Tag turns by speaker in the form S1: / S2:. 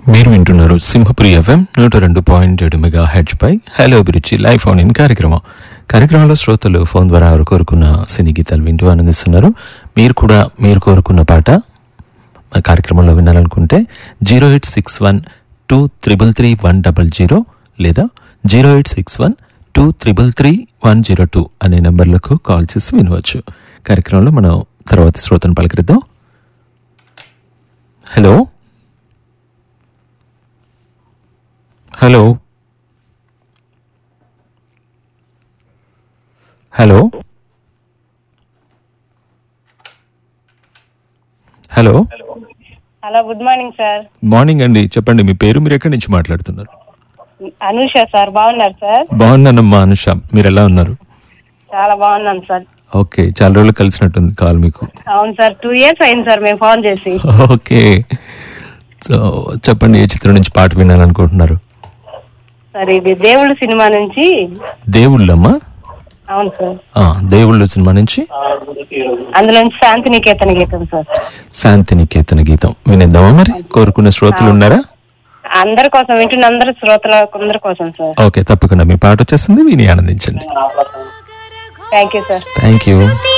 S1: మీరు వింటున్నారు సింహపురి ఎఫ్ఎం నూట రెండు పాయింట్ ఏడు మెగా హెడ్జ్ పై హలో అభిరుచి లైవ్ ఫోన్ ఇన్ కార్యక్రమం కార్యక్రమంలో శ్రోతలు ఫోన్ ద్వారా వారు కోరుకున్న సినీ గీతాలు వింటూ ఆనందిస్తున్నారు మీరు కూడా మీరు కోరుకున్న పాట మన కార్యక్రమంలో వినాలనుకుంటే zero eight six one two triple three one double zero లేదా zero eight six one two triple three one zero two అనే నెంబర్లకు కాల్ చేసి వినవచ్చు కార్యక్రమంలో మనం తర్వాత శ్రోతను పలకరిద్దాం hello hello hello hello
S2: hello good morning sir
S1: morning అండి చెప్పండి మీ పేరు మీరు ఎక్కడి నుంచి మాట్లాడుతున్నారు
S2: అనూష సార్ బాగున్నారు సార్
S1: బాగున్నానమ్మా అనుష మీరు ఎలా ఉన్నారు
S2: చాలా బాగున్నాను సార్
S1: ఓకే చాలా రోజులు కలిసినట్టుంది కాల్ మీకు
S2: అవును సార్ టూ ఇయర్స్ అయింది సార్ మేము ఫోన్ చేసి
S1: ఓకే సో చెప్పండి ఏ చిత్రం నుంచి పాట వినాలనుకుంటున్నారు
S2: సార్ ఇది దేవుళ్ళు సినిమా నుంచి
S1: దేవుళ్ళమ్మా
S2: అవును సార్
S1: ఆ, దేవుళ్ళు సినిమా నుంచి
S2: అందులో నుంచి శాంతి నికేతన గీతం సార్
S1: శాంతి నికేతన గీతం వినేద్దామా మరి కోరుకునే శ్రోతలు ఉన్నారా
S2: అందరి కోసం వింటున్న అందరి శ్రోతల అందరి కోసం సార్
S1: ఓకే తప్పకుండా మీ పాట వచ్చేస్తుంది విని ఆనందించండి
S2: thank you sir
S1: thank you